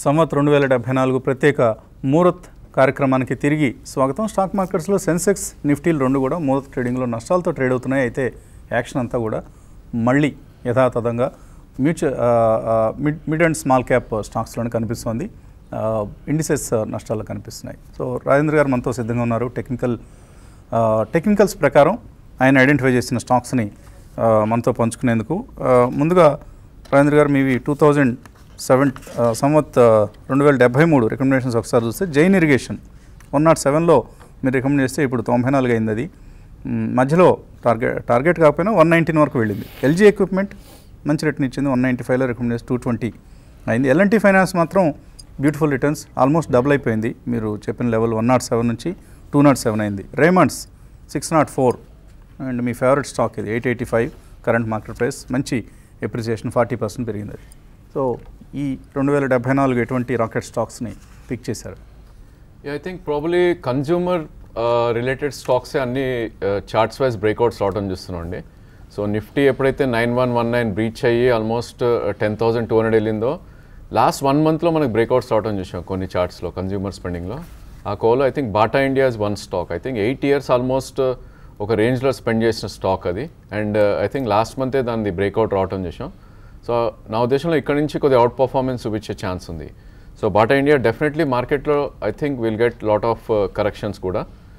సంవత్ రెండు వేల డెబ్బై నాలుగు ప్రత్యేక ముహూర్త్ కార్యక్రమానికి తిరిగి స్వాగతం స్టాక్ మార్కెట్స్లో సెన్సెక్స్ నిఫ్టీలు రెండు కూడా ముహూర్త్ ట్రేడింగ్లో నష్టాలతో ట్రేడ్ అవుతున్నాయి అయితే యాక్షన్ అంతా కూడా మళ్ళీ యథాతథంగా mutual mid mid and small cap స్టాక్స్లోనే కనిపిస్తోంది ఇండిసెస్ నష్టాలు కనిపిస్తున్నాయి సో రాజేంద్ర గారు మనతో సిద్ధంగా ఉన్నారు టెక్నికల్ టెక్నికల్స్ ప్రకారం ఆయన ఐడెంటిఫై చేసిన స్టాక్స్ని ఆ, మనతో పంచుకునేందుకు ఆ, ముందుగా రాజేంద్ర గారు మీవి టూ థౌజండ్ సెవెన్ సంవత్ రెండు వేల డెబ్బై మూడు రికమెండేషన్స్ ఒకసారి చూస్తే జైన్ ఇరిగేషన్ వన్ నాట్ సెవెన్లో మీరు రికమెండ్ చేస్తే ఇప్పుడు తొంభై నాలుగు అయింది అది మ్, మధ్యలో టార్గెట్ టార్గెట్ కాకపోయినా వన్ నైన్టీన్ వరకు వెళ్ళింది ఎల్జీ ఎక్విప్మెంట్ మంచి రిటర్న్ ఇచ్చింది వన్ నైంటీ ఫైవ్లో రికమెండ్ చేసి టూ ట్వంటీ అయింది ఎల్ఎన్టీ ఫైనాన్స్ మాత్రం బ్యూటిఫుల్ రిటర్న్స్ ఆల్మోస్ట్ డబుల్ అయిపోయింది మీరు చెప్పిన లెవెల్ వన్ నాట్ సెవెన్ నుంచి టూ నాట్ సెవెన్ అయింది Raymonds six nought four and మీ ఫేవరెట్ స్టాక్ ఇది eight eighty five current market price మంచి ఎప్రిసియేషన్ ఫార్టీ పర్సెంట్ పెరిగింది అది సో ఈ రెండు వేల డెబ్బై నాలుగు ఎటువంటి రాకెట్ స్టాక్స్ని పిక్ చేశారు I think probably consumer related స్టాక్సే అన్ని చార్ట్స్ వైజ్ బ్రేక్అవుట్స్ రావడం చూస్తున్నాండి సో నిఫ్టీ ఎప్పుడైతే nine one one nine breach అయ్యి almost ten thousand two hundred వెళ్ళిందో లాస్ట్ వన్ మంత్లో మనకి బ్రేక్అవుట్స్ రావడం చూసాం కొన్ని చార్ట్స్లో కన్జ్యూమర్ స్పెండింగ్లో ఆ కోలో I think Bata India is one stock I think eight years almost ఒక రేంజ్లో స్పెండ్ చేసిన స్టాక్ అది అండ్ ఐ థింక్ లాస్ట్ మంతే దాని బ్రేక్అవుట్ రావడం చూసాం సో నా ఉద్దేశంలో ఇక్కడ నుంచి కొద్దిగా అవుట్ పర్ఫార్మెన్స్ చూపించే ఛాన్స్ ఉంది సో బాటా ఇండియా డెఫినెట్లీ మార్కెట్లో I think will get lot of corrections కూడా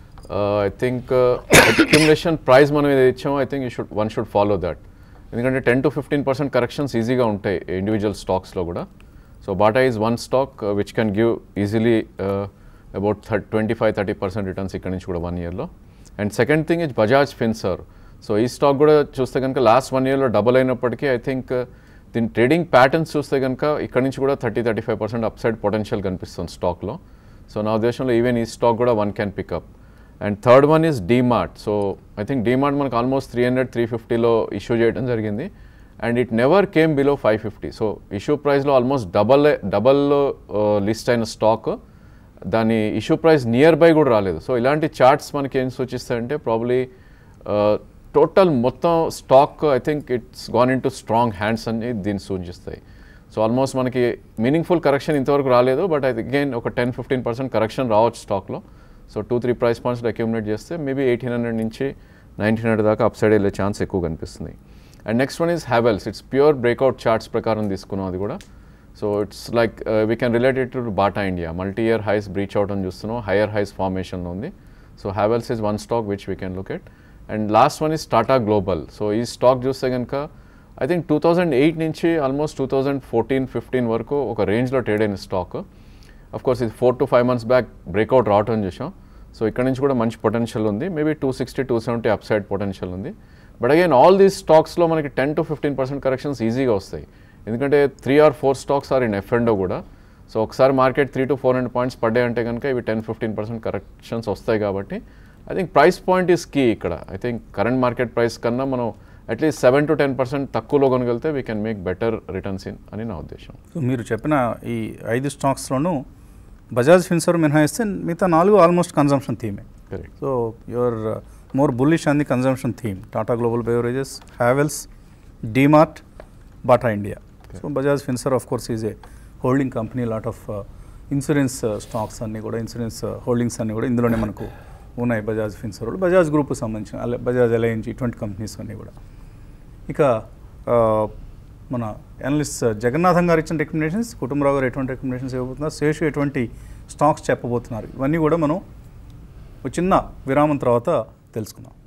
ఐ థింక్ అక్యుములేషన్ ప్రైస్ మనం ఏది ఇచ్చామో I think you should one should follow that ఎందుకంటే ten to fifteen percent corrections ఈజీగా ఉంటాయి ఇండివిజువల్ స్టాక్స్లో కూడా so Bata is one stock which can give easily about the twenty five thirty percent returns ఇక్కడ నుంచి కూడా వన్ ఇయర్లో and second thing is Bajaj Finserv so ఈ స్టాక్ కూడా చూస్తే కనుక లాస్ట్ వన్ ఇయర్లో డబుల్ అయినప్పటికీ ఐ థింక్ దీని ట్రేడింగ్ ప్యాటర్న్స్ చూస్తే కనుక ఇక్కడ నుంచి కూడా thirty thirty five percent upside potential కనిపిస్తుంది స్టాక్లో సో నా ఉద్దేశంలో ఈవెన్ ఈ స్టాక్ కూడా one can pick up and third one is DMart so I think DMart మనకు ఆల్మోస్ట్ త్రీ హండ్రెడ్ త్రీ ఫిఫ్టీలో ఇష్యూ చేయడం జరిగింది and it never came below five fifty so issue ప్రైస్లో ఆల్మోస్ట్ డబల్ డబల్లో లిస్ట్ అయిన స్టాక్ దాని ఇష్యూ ప్రైస్ నియర్ బై కూడా రాలేదు సో ఇలాంటి చార్ట్స్ మనకి ఏం సూచిస్తాయంటే ప్రాబ్లీ టోటల్ మొత్తం stock I think it's gone into strong hands అని దీన్ని సూచిస్తాయి సో ఆల్మోస్ట్ మనకి మీనింగ్ఫుల్ కరెక్షన్ ఇంతవరకు రాలేదు బట్ అది అగైన్ ఒక టెన్ ఫిఫ్టీన్ పర్సెంట్ కరెక్షన్ రావచ్చు స్టాక్లో so two three price points accumulate చేస్తే మేబీ ఎయిటీన్ హండ్రెడ్ నుంచి నైన్టీన్ హండ్రెడ్ దాకా అప్ సైడ్ వెళ్ళే ఛాన్స్ ఎక్కువ కనిపిస్తుంది and next one is Havells it's pure breakout charts ప్రకారం తీసుకున్నాం అది కూడా so it's like we can related to Bata India multi year highs breach out అని చూస్తున్నాం హైయర్ హైస్ ఫార్మేషన్లో ఉంది so Havells is one stock which we can look at and last one is Tata Global so ఈ stock చూస్తే కనుక I think two thousand eight నుంచి almost two thousand fourteen fifteen వరకు ఒక రేంజ్లో ట్రేడ్ అయిన స్టాక్ అఫ్ కోర్స్ ఇది four to five months back breakout రావటం చూసాం సో ఇక్కడ నుంచి కూడా మంచి పొటెన్షియల్ ఉంది maybe two sixty two seventy upside potential ఉంది బట్ అగైన్ ఆల్ దీస్ స్టాక్స్లో మనకి ten to fifteen percent corrections ఈజీగా వస్తాయి ఎందుకంటే three or four stocks are in F and O కూడా సో ఒకసారి market three to four hundred points పడ్డాయి అంటే కనుక ఇవి టెన్ ఫిఫ్టీన్ పర్సెంట్ కరెక్షన్స్ వస్తాయి కాబట్టి I think price point is key ఇక్కడ I think current market price కన్నా మనం at least seven to ten percent తక్కువలో కొనగలిగితే we can make better returns in అని నా ఉద్దేశం సో మీరు చెప్పిన ఈ ఐదు స్టాక్స్లోనూ బజాజ్ ఫిన్సర్ మినహాయిస్తే మిగతా నాలుగు ఆల్మోస్ట్ కన్జంప్షన్ థీమే correct so your more bullish on the consumption theme Tata Global beverages Havells DMart Bata India so Bajaj Finserv of course is a holding company lot of insurance stocks అన్నీ కూడా ఇన్సూరెన్స్ హోల్డింగ్స్ అన్నీ కూడా ఇందులోనే మనకు ఉన్నాయి బజాజ్ ఫిన్సర్ వాళ్ళు బజాజ్ గ్రూప్ సంబంధించిన అలా బజాజ్ ఎలయన్స్ ఇటువంటి కంపెనీస్ అన్నీ కూడా ఇక ఆ, మన అనలిస్ట్ జగన్నాథం గారు ఇచ్చిన రికమెండేషన్స్ కుటుంబరావు గారు ఎటువంటి రికమెండేషన్స్ ఇవ్వబోతున్నారు శేషు ఎటువంటి స్టాక్స్ చెప్పబోతున్నారు ఇవన్నీ కూడా మనం ఒక చిన్న విరామం తర్వాత తెలుసుకుందాం